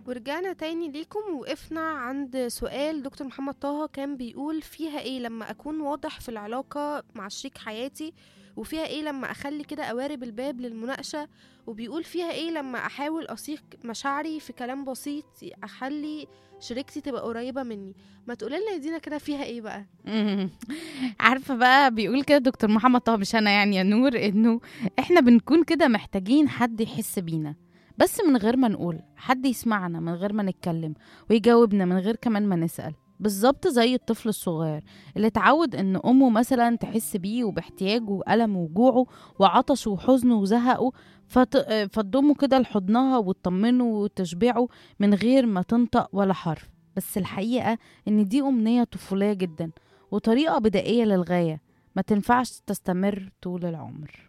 ورجعنا تاني ليكم وقفنا عند سؤال دكتور محمد طه كان بيقول فيها ايه لما اكون واضح في العلاقة مع شريك حياتي وفيها ايه لما اخلي كده قوارب الباب للمناقشة وبيقول فيها ايه لما احاول اثيق مشاعري في كلام بسيط اخلي شريكتي تبقى قريبة مني ما تقولي لنا يا دينا كده فيها ايه بقى مم. عارفه بقى بيقول كده دكتور محمد طه مش انا يعني يا نور انه احنا بنكون كده محتاجين حد يحس بينا بس من غير ما نقول حد يسمعنا من غير ما نتكلم ويجاوبنا من غير كمان ما نسأل بالظبط زي الطفل الصغير اللي اتعود ان امه مثلا تحس بيه وباحتياجه وألمه وجوعه وعطشه وحزنه وزهقه فت... فتضمه كده لحضنها وتطمنه وتشبعه من غير ما تنطق ولا حرف بس الحقيقة ان دي أمنية طفولية جدا وطريقة بدائية للغاية ما تنفعش تستمر طول العمر